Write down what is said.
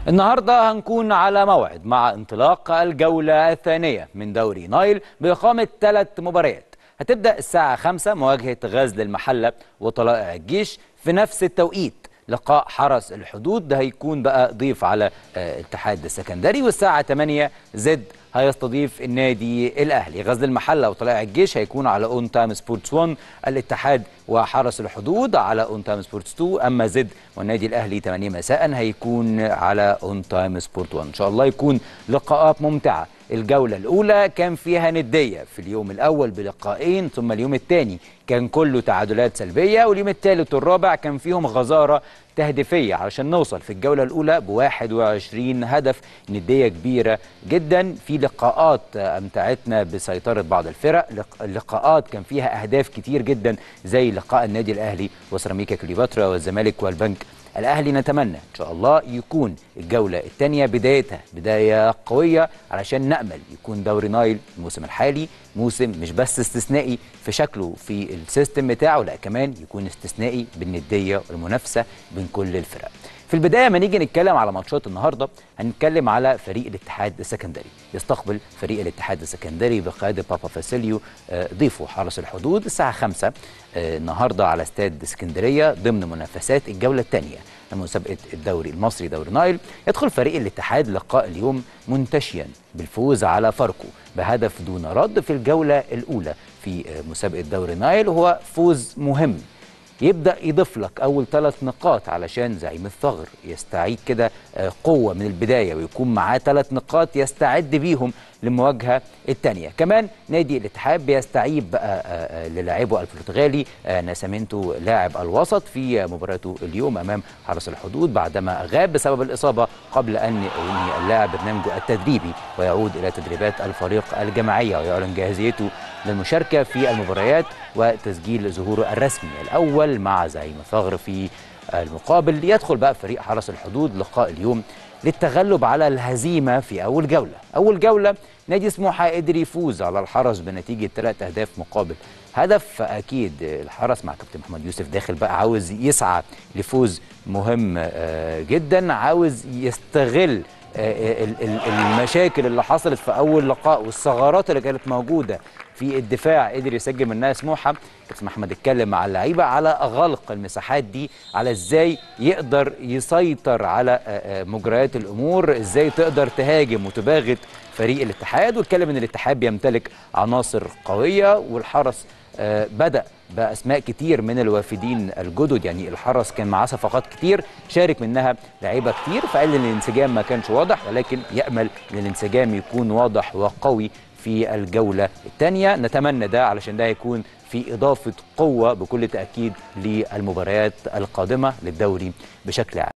النهارده هنكون على موعد مع انطلاق الجولة الثانية من دوري نايل بإقامة ثلاث مباريات هتبدأ الساعة 5 مواجهة غزل المحلة وطلائع الجيش في نفس التوقيت لقاء حرس الحدود ده هيكون بقى ضيف على آه، الاتحاد السكندري والساعة 8 زد هيستضيف النادي الاهلي غزل المحله وطلائع الجيش هيكون على اون تايم سبورتس 1 الاتحاد وحرس الحدود على اون تايم سبورتس 2 اما زد والنادي الاهلي 8 مساء هيكون على اون تايم سبورت 1 ان شاء الله يكون لقاءات ممتعه الجولة الأولى كان فيها ندية في اليوم الأول بلقاءين ثم اليوم الثاني كان كله تعادلات سلبية واليوم الثالث والرابع كان فيهم غزارة تهديفية علشان نوصل في الجولة الأولى ب 21 هدف ندية كبيرة جدا في لقاءات أمتعتنا بسيطرة بعض الفرق لق- لقاءات كان فيها أهداف كتير جدا زي لقاء النادي الأهلي وسيراميكا كليوباترا والزمالك والبنك الاهلي نتمنى ان شاء الله يكون الجوله الثانيه بدايتها بدايه قويه علشان نامل يكون دوري نايل الموسم الحالي موسم مش بس استثنائي في شكله في السيستم بتاعه لا كمان يكون استثنائي بالنديه والمنافسه بين كل الفرق في البدايه ما نيجي نتكلم على ماتشات النهارده هنتكلم على فريق الاتحاد السكندري يستقبل فريق الاتحاد السكندري بقياده بابا فاسيليو آه، ضيفه حرس الحدود الساعه 5 آه، النهارده على استاد اسكندريه ضمن منافسات الجوله الثانيه لمسابقه الدوري المصري دوري نايل يدخل فريق الاتحاد لقاء اليوم منتشيا بالفوز على فاركو بهدف دون رد في الجوله الاولى في آه، مسابقه دوري نايل وهو فوز مهم يبدا يضيف لك اول ثلاث نقاط علشان زعيم الثغر يستعيد كده آه، قوه من البدايه ويكون معاه ثلاث نقاط يستعد بيهم للمواجهه الثانيه كمان نادي الاتحاد بيستعيد بقى آه، آه، للاعبه البرتغالي آه، ناسامينتو لاعب الوسط في مباراته اليوم امام حرس الحدود بعدما غاب بسبب الاصابه قبل ان ينهي اللاعب برنامجه التدريبي ويعود الى تدريبات الفريق الجماعيه ويعلن جاهزيته للمشاركه في المباريات وتسجيل ظهوره الرسمي الاول مع زعيم ثغر في المقابل يدخل بقى فريق حرس الحدود لقاء اليوم للتغلب على الهزيمه في اول جوله اول جوله نادي سموحه قدر يفوز على الحرس بنتيجه ثلاث اهداف مقابل هدف فاكيد الحرس مع كابتن محمد يوسف داخل بقى عاوز يسعى لفوز مهم آه، جدا عاوز يستغل آه، ال- ال- المشاكل اللي حصلت في اول لقاء والثغرات اللي كانت موجوده في الدفاع قدر يسجل منها سموحه كابتن محمد اتكلم مع اللعيبه على غلق المساحات دي على ازاي يقدر يسيطر على آه، آه، مجريات الامور ازاي تقدر تهاجم وتباغت فريق الاتحاد واتكلم ان الاتحاد بيمتلك عناصر قويه والحرس آه، بدا باسماء كتير من الوافدين الجدد يعني الحرس كان معاه صفقات كتير شارك منها لعيبه كتير فقال ان الانسجام ما كانش واضح ولكن يامل ان الانسجام يكون واضح وقوي في الجوله الثانيه نتمنى ده علشان ده هيكون في اضافه قوه بكل تاكيد للمباريات القادمه للدوري بشكل عام